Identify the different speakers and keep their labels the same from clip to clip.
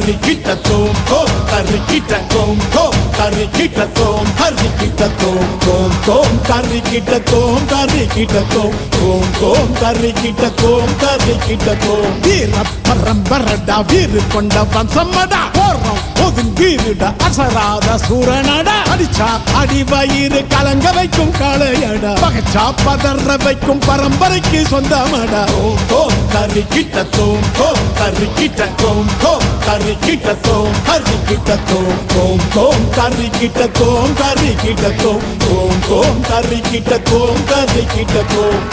Speaker 1: கறி கிட்ட தோம் தோம் கறி கிட்ட தோம் தோம் கறி கிட்ட தோம் கறி கிட்ட தோம் தோம் தோம் கறி கிட்ட தோம் கறி கிட்ட தோம் தோம் தோம் கறி கிட்ட தோம் கறி கிட்ட தோம் வீர பரம்பரடா வீறு கொண்ட வம்சம்மடா போறோம் ஒதுங்கீருடா அசராத சூரனடா அடிச்சா அடி வயிறு கலங்க வைக்கும் காளையடா பகச்சா பதற வைக்கும் பரம்பரைக்கு சொந்தமடா ஓம் தோம் கறி கிட்ட தோம் தோம் கறி கிட்ட தோம் தோம் கறி கிட்ட தோம் கறி கிட்ட தோம் தோம் தோம் கறி கிட்ட தோம் கறி கிட்ட தோம் தோம் தோம் கறி கிட்ட தோம் கறி கிட்ட தோம்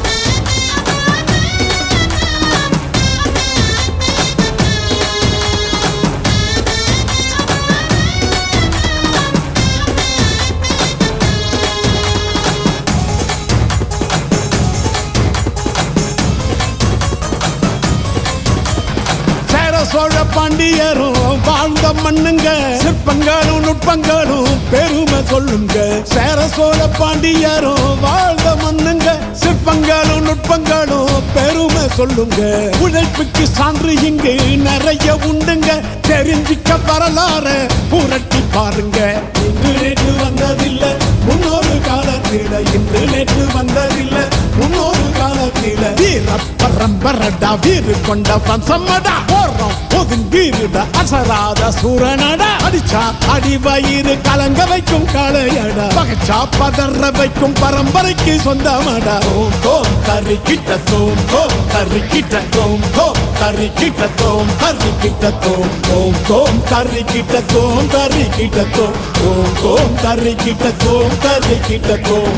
Speaker 1: சேர சோழ பாண்டியரும் வாழ்ந்த மண்ணுங்க சிற்பங்களும் நுட்பங்களும் பெருமை சொல்லுங்க சேர சோழ பாண்டியரும் வாழ்ந்த மண்ணுங்க சிற்பங்களும் நுட்பங்களும் பெருமை சொல்லுங்க உழைப்புக்கு சான்று இங்கு நிறைய உண்டுங்க தெரிஞ்சிக்க வரலாறு புரட்டி பாருங்க இன்று நேற்று வந்ததில்லை முன்னொரு காலத்தில இன்று நேற்று வந்ததில்லை முன்னொரு காலத்தில வீர பரம்பரடா வீறு கொண்ட வம்சம்மடா போறோம் ஒதுங்கீருடா அசராத சூரனடா அடிச்சா அடி வயிறு கலங்க வைக்கும் காளையடா பகச்சா பதற வைக்கும் பரம்பரைக்கு சொந்தமடா ஓம் தோம் கறி கிட்ட தோம் தோம் கறி கிட்ட தோம் தோம் கறி கிட்ட தோம் கறி கிட்ட தோம் தோம் தோம் கறி கிட்ட தோம் கறி கிட்ட தோம் தோம் தோம் கறி கிட்ட தோம் கறி கிட்ட தோம்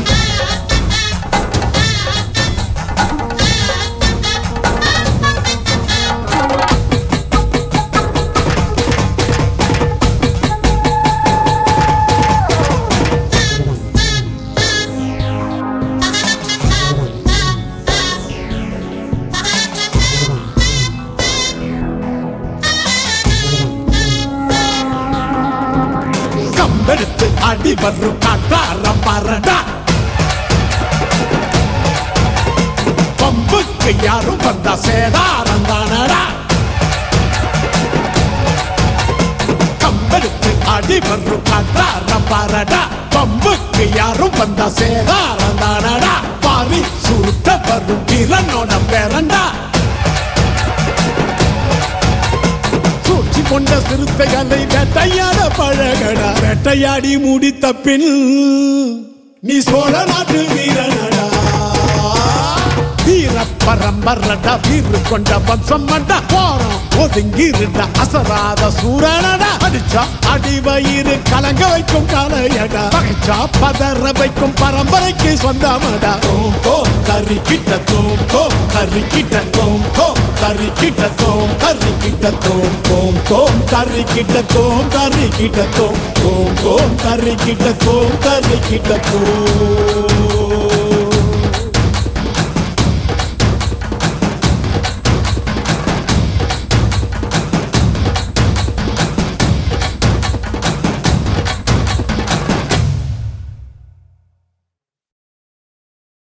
Speaker 1: கம்பெடுத்து அடி வரும் காட்டார பரடா பம்புக்கு யாரும் வந்தா சேதாரம் தானடா கம்பெடுத்து அடி வரும் காட்டார பரடா பம்புக்கு யாரும் வந்தா சேதாரம் தானடா பாரி சுருட்ட வரும் வீரனோட பேரண்டா சூழ்ச்சி கொண்ட சிறுத்தைகளை வேட்டையாட பழகடா வேட்டையாடி முடித்த பின் நீ சோழ நாட்டு வீரனடா வீர பரம்பரடா வீறு கொண்ட வம்சம்மடா போறோம் ஒதுங்கிருந்த அசராத சூரனடா அடிச்சா அடி வயிறு கலங்க வைக்கும் காளையடா பகைச்சா பதற வைக்கும் பரம்பரைக்கு சொந்தமடா தோம் தோம் கறி கிட்ட தோம் தோம் கறி கிட்ட தோம் தோம் கறி கிட்ட தோம் கறி கிட்ட தோம் தோம் தோம் கறி கிட்ட தோம் கறி கிட்ட தோம் தோம் தோம் கறி கிட்ட தோம் கறி கிட்ட தோம்